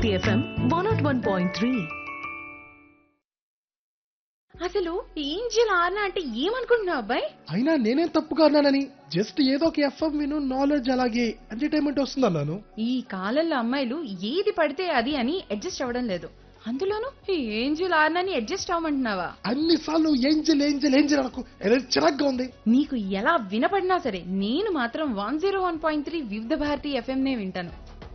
Bharati FM one naught one point three అసలు angel ఆర్నా అంటే ఏమనుకుంటున్నావు అబ్బాయి అయినా నేనేం తప్పుగా అన్నానని జస్ట్ ఏదో ఒక ఎఫ్ఎం విను నాలెడ్జ్ అలాగే ఎంటర్టైన్మెంట్ వస్తుంది అన్నాను ఈ కాలంలో అమ్మాయిలు ఏది పడితే అది అని అడ్జస్ట్ అవ్వడం లేదు అందులోనూ ఈ ఏంజిల్ ఆర్నాని అడ్జస్ట్ అవ్వమంటున్నావా అన్ని సార్లు ఏంజల్ ఏంజల్ ఏంజల్ అనకు ఎలా చిరాగ్గా ఉంది నీకు ఎలా వినపడినా సరే నేను మాత్రం one zero one point three Vividh Bharati FM నే వింటాను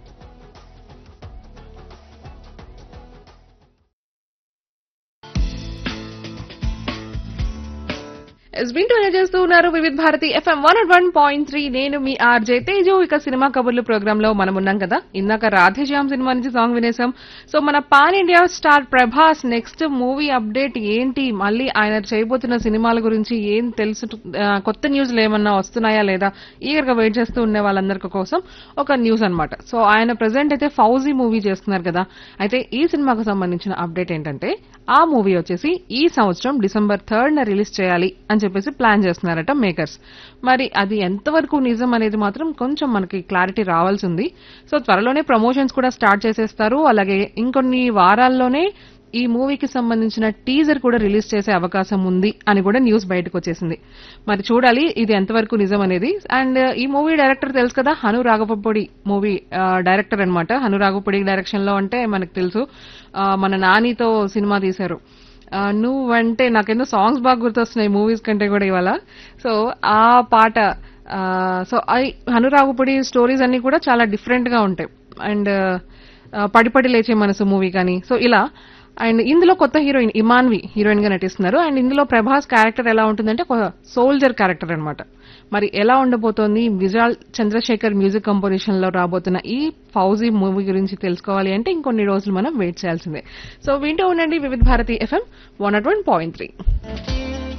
వింటూ చేస్తూ ఉన్నారు Vividh Bharati FM one one point three నేను మీ ఆర్జే తేజు ఇక సినిమా కబుర్లు ప్రోగ్రామ్ లో మనం ఉన్నాం కదా ఇందాక రాధేశ్యామ్ సినిమా నుంచి సాంగ్ వినేసాం సో మన pan India star Prabhas next movie update ఏంటి మళ్ళీ ఆయన చేయబోతున్న సినిమాల గురించి ఏం తెలుసు ఆ, కొత్త న్యూస్లు ఏమన్నా వస్తున్నాయా లేదా ఈగర్ గా వెయిట్ చేస్తూ ఉండే వాళ్ళందరి కోసం ఒక న్యూస్ అన్నమాట సో ఆయన ప్రెసెంట్ అయితే ఫౌజీ మూవీ చేస్తున్నారు కదా అయితే ఈ సినిమాకు సంబంధించిన అప్డేట్ ఏంటంటే ఆ మూవీ వచ్చేసి ఈ సంవత్సరం డిసెంబర్ థర్డ్ న రిలీజ్ చేయాలి అని చెప్పేసి ప్లాన్ చేస్తున్నారట మేకర్స్ మరి అది ఎంతవరకు నిజం అనేది మాత్రం కొంచెం మనకి క్లారిటీ రావాల్సి ఉంది సో త్వరలోనే ప్రమోషన్స్ కూడా స్టార్ట్ చేసేస్తారు అలాగే ఇంకొన్ని వారాల్లోనే ఈ మూవీకి సంబంధించిన టీజర్ కూడా రిలీజ్ చేసే అవకాశం ఉంది అని కూడా న్యూస్ బయటకు వచ్చేసింది మరి చూడాలి ఇది ఎంతవరకు నిజం అనేది అండ్ ఈ మూవీ డైరెక్టర్ తెలుసు కదా హను రాఘవపొడి మూవీ డైరెక్టర్ అన్నమాట హను రాఘవపొడి డైరెక్షన్ లో అంటే మనకు తెలుసు ఆ, మన నానితో సినిమా తీశారు ఆ, నువ్వంటే నాకెందుకు సాంగ్స్ బాగా గుర్తొస్తున్నాయి మూవీస్ కంటే కూడా ఇవాళ సో ఆ పాట ఆ, సో ఐ హనురాగుపడి స్టోరీస్ అన్ని కూడా చాలా డిఫరెంట్ గా ఉంటాయి అండ్ పడిపడి లేచే మనసు మూవీ కానీ సో ఇలా అండ్ ఇందులో కొత్త హీరోయిన్ ఇమాన్వి హీరోయిన్ గా నటిస్తున్నారు అండ్ ఇందులో ప్రభాస్ క్యారెక్టర్ ఎలా ఉంటుందంటే ఒక సోల్జర్ క్యారెక్టర్ అన్నమాట మరి ఎలా ఉండబోతోంది విజాల్ చంద్రశేఖర్ మ్యూజిక్ కంపోజిషన్ లో రాబోతున్న ఈ ఫౌజీ మూవీ గురించి తెలుసుకోవాలి అంటే ఇంకొన్ని రోజులు మనం వెయిట్ చేయాల్సిందే సో వింటూ ఉండండి Vividh Bharati FM one naught one point three